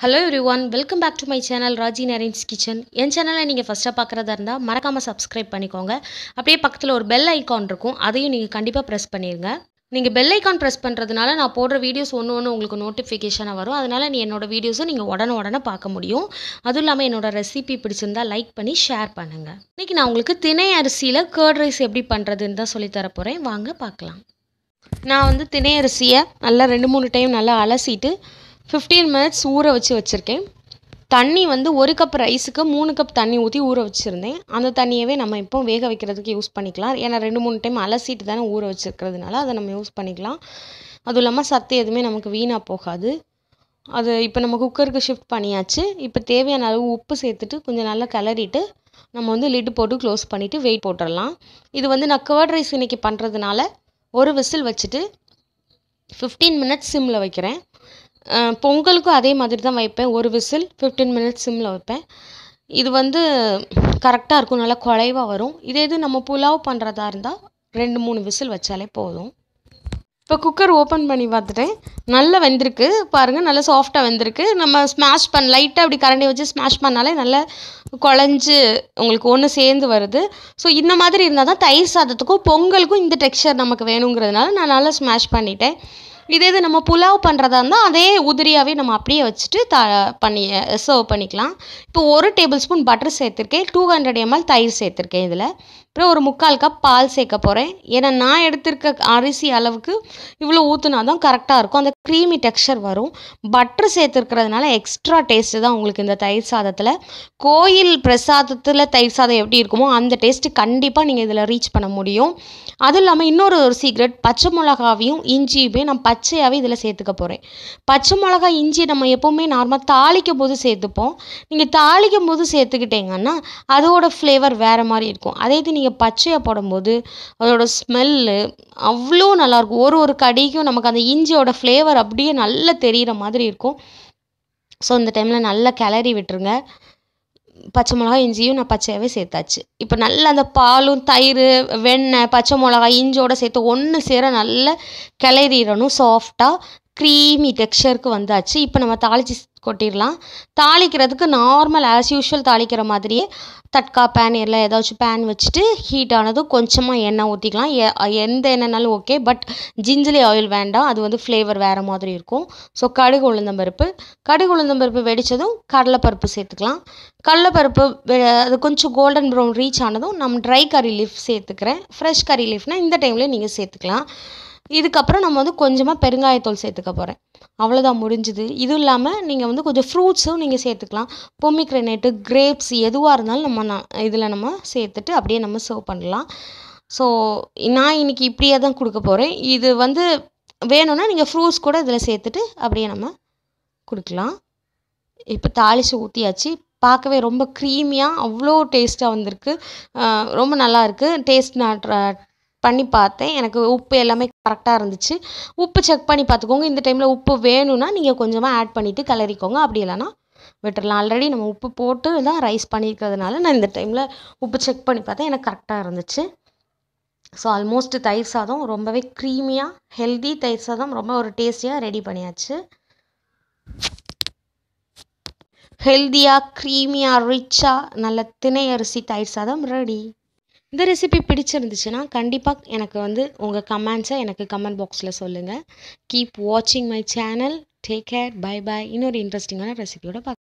hello everyone welcome back to my channel Raji Naren's kitchen என் சேனலை நீங்கள் ஃபஸ்ட்டாக பார்க்குறதா இருந்தால் மறக்காமல் சப்ஸ்கிரைப் பண்ணிக்கோங்க அப்படியே பக்கத்தில் ஒரு பெல் ஐக்கான் இருக்கும் அதையும் நீங்கள் கண்டிப்பாக ப்ரெஸ் பண்ணிடுங்க நீங்கள் பெல் ஐக்கான் ப்ரெஸ் பண்ணுறதுனால நான் போடுற வீடியோஸ் ஒன்று ஒன்று உங்களுக்கு நோட்டிஃபிகேஷனாக வரும் அதனால் நீ என்னோட வீடியோஸை நீங்கள் உடனே உடனே பார்க்க முடியும் அதுவும் இல்லாமல் என்னோட ரெசிபி பிடிச்சிருந்தா லைக் பண்ணி ஷேர் பண்ணுங்கள் இன்றைக்கி நான் உங்களுக்கு திணை அரிசியில் கேர்ட் ரைஸ் எப்படி பண்ணுறதுன்னு தான் சொல்லித்தர போகிறேன் வாங்க பார்க்கலாம் நான் வந்து திணை அரிசியை நல்லா ரெண்டு மூணு டைம் நல்லா அலசிட்டு ஃபிஃப்டீன் மினிட்ஸ் ஊற வச்சு வச்சுருக்கேன் தண்ணி வந்து ஒரு கப் ரைஸுக்கு மூணு கப் தண்ணி ஊற்றி ஊற வச்சுருந்தேன் அந்த தண்ணியவே நம்ம இப்போ வேக வைக்கிறதுக்கு யூஸ் பண்ணிக்கலாம் ஏன்னா ரெண்டு மூணு டைம் அலசிட்டு தானே ஊற வச்சுருக்கிறதுனால அதை நம்ம யூஸ் பண்ணிக்கலாம் அதுவும் இல்லாமல் சத்து எதுவுமே நமக்கு வீணாக போகாது அது இப்போ நம்ம குக்கருக்கு ஷிஃப்ட் பண்ணியாச்சு இப்போ தேவையான அளவு உப்பு சேர்த்துட்டு கொஞ்சம் நல்லா கிளறிட்டு நம்ம வந்து லிட்டு போட்டு க்ளோஸ் பண்ணிவிட்டு வெயிட் போட்டுடலாம் இது வந்து நான் கேர்ட் ரைஸ் இன்றைக்கி பண்ணுறதுனால ஒரு விசில் வச்சுட்டு ஃபிஃப்டீன் மினிட்ஸ் சிம்மில் வைக்கிறேன் பொங்கலுக்கும் அதே மாதிரி தான் வைப்பேன் ஒரு விசில் ஃபிஃப்டீன் மினிட்ஸ் சிம்மில் வைப்பேன் இது வந்து கரெக்டாக இருக்கும் நல்லா குழைவாக வரும் இதே இது நம்ம புலாவ் பண்ணுறதா இருந்தால் ரெண்டு மூணு விசில் வச்சாலே போதும் இப்போ குக்கர் ஓப்பன் பண்ணி பார்த்துட்டேன் நல்லா வெந்திருக்கு பாருங்கள் நல்லா சாஃப்டாக வெந்திருக்கு நம்ம ஸ்மாஷ் பண்ண லைட்டாக அப்படி கரண்டி வச்சு ஸ்மாஷ் பண்ணாலே நல்லா குழஞ்சி உங்களுக்கு ஒன்று சேர்ந்து வருது ஸோ இந்த மாதிரி இருந்தால் தான் தயிர் சாதத்துக்கும் பொங்கலுக்கும் இந்த டெக்ஸ்சர் நமக்கு வேணுங்கிறதுனால நான் நல்லா ஸ்மாஷ் பண்ணிட்டேன் இதே இது நம்ம புலாவ் பண்ணுறதா இருந்தால் அதே உதிரியாகவே நம்ம அப்படியே வச்சுட்டு த பண்ணி சர்வ் பண்ணிக்கலாம் இப்போ ஒரு டேபிள் ஸ்பூன் பட்டர் சேர்த்துருக்கேன் டூ ஹண்ட்ரட் எம்எல் தயிர் சேர்த்துருக்கேன் இதில் அப்புறம் ஒரு முக்கால் கப் பால் சேர்க்க போகிறேன் ஏன்னா நான் எடுத்திருக்க அரிசி அளவுக்கு இவ்வளோ ஊற்றுனா தான் கரெக்டாக இருக்கும் அந்த க்ரீமி டெக்ஸ்சர் வரும் பட்டர் சேர்த்துருக்கிறதுனால எக்ஸ்ட்ரா டேஸ்ட்டு தான் உங்களுக்கு இந்த தயிர் சாதத்தில் கோயில் பிரசாதத்தில் தயிர் சாதம் எப்படி இருக்குமோ அந்த டேஸ்ட்டு கண்டிப்பாக நீங்கள் இதில் ரீச் பண்ண முடியும் அதுவும் இல்லாமல் இன்னொரு ஒரு சீக்ரெட் பச்சை மிளகாவையும் இஞ்சியுமே நான் பச்சையாகவே இதில் சேர்த்துக்க போகிறேன் பச்சை மிளகா இஞ்சி நம்ம எப்போவுமே நார்மலாக தாளிக்கும் போது சேர்த்துப்போம் நீங்கள் தாளிக்கும் போது சேர்த்துக்கிட்டீங்கன்னா அதோட ஃப்ளேவர் வேறு மாதிரி இருக்கும் அதே இது நீங்கள் பச்சையாக போடும்போது அதோட ஸ்மெல்லு அவ்வளோ நல்லாயிருக்கும் ஒரு ஒரு கடிக்கும் நமக்கு அந்த இஞ்சியோட ஃப்ளேவர் அப்படியே நல்லா தெரிகிற மாதிரி இருக்கும் ஸோ இந்த டைமில் நல்லா கிளறி விட்டுருங்க பச்சை மிளகா இஞ்சியும் நான் பச்சையாகவே சேர்த்தாச்சு இப்போ நல்லா அந்த பாலும் தயிர் வெண்ணெய் பச்சை மிளகா இஞ்சியோட சேர்த்து ஒன்று சேர நல்லா கிளறிடணும் சாஃப்டாக க்ரீமி டெக்ஸ்சருக்கு வந்தாச்சு இப்போ நம்ம தாளித்து கொட்டிடலாம் தாளிக்கிறதுக்கு நார்மல் ஆஸ் யூஷுவல் தாளிக்கிற மாதிரியே தட்கா பேன் இல்லை ஏதாச்சும் பேன் வச்சுட்டு ஹீட் ஆனதும் கொஞ்சமாக எண்ணெய் ஊற்றிக்கலாம் எந்த எண்ணெய்னாலும் ஓகே பட் ஜிஞ்சலி ஆயில் வேண்டாம் அது வந்து ஃப்ளேவர் வேறு மாதிரி இருக்கும் ஸோ கடுகு உளுந்தம்பருப்பு கடுகு உளுந்தம்பருப்பு வெடித்ததும் கடலைப்பருப்பு சேர்த்துக்கலாம் கடலைப்பருப்பு அது கொஞ்சம் கோல்டன் ப்ரௌன் ரீச் ஆனதும் நம்ம ட்ரை கறி லீஃப் சேர்த்துக்கிறேன் ஃப்ரெஷ் கறி லீஃப்னால் இந்த டைம்லேயே நீங்கள் சேர்த்துக்கலாம் இதுக்கப்புறம் நம்ம வந்து கொஞ்சமாக பெருங்காயத்தூள் சேர்த்துக்க போகிறேன் அவ்வளோதான் முடிஞ்சுது இதுவும் இல்லாமல் நீங்கள் வந்து கொஞ்சம் ஃப்ரூட்ஸும் நீங்கள் சேர்த்துக்கலாம் பொமிக்ரனேட்டு கிரேப்ஸ் எதுவாக இருந்தாலும் நம்ம நான் இதில் நம்ம சேர்த்துட்டு அப்படியே நம்ம சர்வ் பண்ணலாம் ஸோ நான் இன்றைக்கி இப்படியே தான் கொடுக்க போகிறேன் இது வந்து வேணும்னா நீங்கள் ஃப்ரூட்ஸ் கூட இதில் சேர்த்துட்டு அப்படியே நம்ம கொடுக்கலாம் இப்போ தாளித்து ஊற்றியாச்சு பார்க்கவே ரொம்ப க்ரீமியாக அவ்வளோ டேஸ்ட்டாக வந்திருக்கு ரொம்ப நல்லா இருக்குது டேஸ்ட் நான் பண்ணி பார்த்தேன் எனக்கு உப்பு எல்லாமே கரெக்டாக இருந்துச்சு உப்பு செக் பண்ணி பார்த்துக்கோங்க இந்த டைமில் உப்பு வேணும்னா நீங்கள் கொஞ்சமாக ஆட் பண்ணிவிட்டு கிளறிக்கோங்க அப்படி இல்லைனா விட்டுடலாம் ஆல்ரெடி நம்ம உப்பு போட்டு தான் ரைஸ் பண்ணியிருக்கிறதுனால நான் இந்த டைமில் உப்பு செக் பண்ணி பார்த்தேன் எனக்கு கரெக்டாக இருந்துச்சு ஸோ ஆல்மோஸ்ட் தயிர் சாதம் ரொம்பவே க்ரீமியாக ஹெல்தி தயிர் சாதம் ரொம்ப ஒரு டேஸ்டியாக ரெடி பண்ணியாச்சு ஹெல்த்தியாக க்ரீமியாக ரிச்சாக நல்ல திணை அரிசி தயிர் சாதம் ரெடி இந்த ரெசிபி பிடிச்சிருந்துச்சுன்னா கண்டிப்பாக எனக்கு வந்து உங்கள் கமெண்ட்ஸை எனக்கு கமெண்ட் பாக்ஸில் சொல்லுங்கள் கீப் வாட்சிங் my channel take care bye bye இன்னொரு இன்ட்ரெஸ்டிங்கான ரெசிபியோட பார்க்க